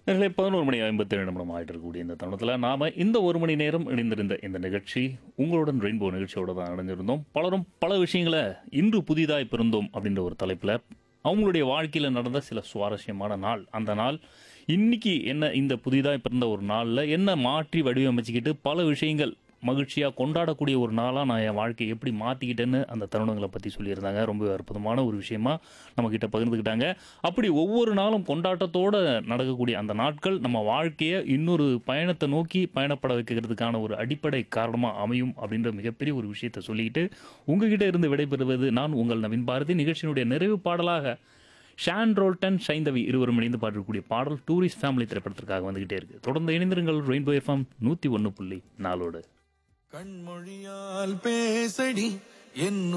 நேரலை பதினோரு மணி ஐம்பத்தேழு நிமிடம் ஆகிட்டு இருக்கக்கூடிய இந்த தருணத்தில் நாம் இந்த ஒரு மணி நேரம் இணைந்திருந்த இந்த நிகழ்ச்சி உங்களுடன் ரெயின்போ நிகழ்ச்சியோட தான் இணைஞ்சிருந்தோம் பலரும் பல விஷயங்களை இன்று புதிதாய் பிறந்தோம் அப்படின்ற ஒரு தலைப்பில் அவங்களுடைய வாழ்க்கையில் நடந்த சில சுவாரஸ்யமான நாள் அந்த நாள் இன்னைக்கு என்ன இந்த புதிதாய் பிறந்த ஒரு நாளில் என்ன மாற்றி வடிவமைச்சுக்கிட்டு பல விஷயங்கள் மகிழ்ச்சியாக கொண்டாடக்கூடிய ஒரு நாளாக நான் என் வாழ்க்கையை எப்படி மாற்றிக்கிட்டேன்னு அந்த தருணங்களை பற்றி சொல்லியிருந்தாங்க ரொம்ப அற்புதமான ஒரு விஷயமா நம்மக்கிட்ட பகிர்ந்துக்கிட்டாங்க அப்படி ஒவ்வொரு நாளும் கொண்டாட்டத்தோடு நடக்கக்கூடிய அந்த நாட்கள் நம்ம வாழ்க்கையை இன்னொரு பயணத்தை நோக்கி பயணப்பட வைக்கிறதுக்கான ஒரு அடிப்படை காரணமாக அமையும் அப்படின்ற மிகப்பெரிய ஒரு விஷயத்தை சொல்லிக்கிட்டு உங்ககிட்ட இருந்து விடைபெறுவது நான் உங்கள் நவீன் பாரதி நிகழ்ச்சியினுடைய நிறைவு பாடலாக ஷான் ரோல்டன் சைந்தவி இருவரும் இணைந்து பாடக்கூடிய பாடல் டூரிஸ்ட் ஃபேமிலி திரைப்படத்திற்காக வந்துகிட்டே இருக்கு தொடர்ந்து இணைந்திருங்கள் ரெயின்போ எஃப்எம் நூற்றி ஒன்று புள்ளி நாலோடு கண்மொழியால் பேசடி என்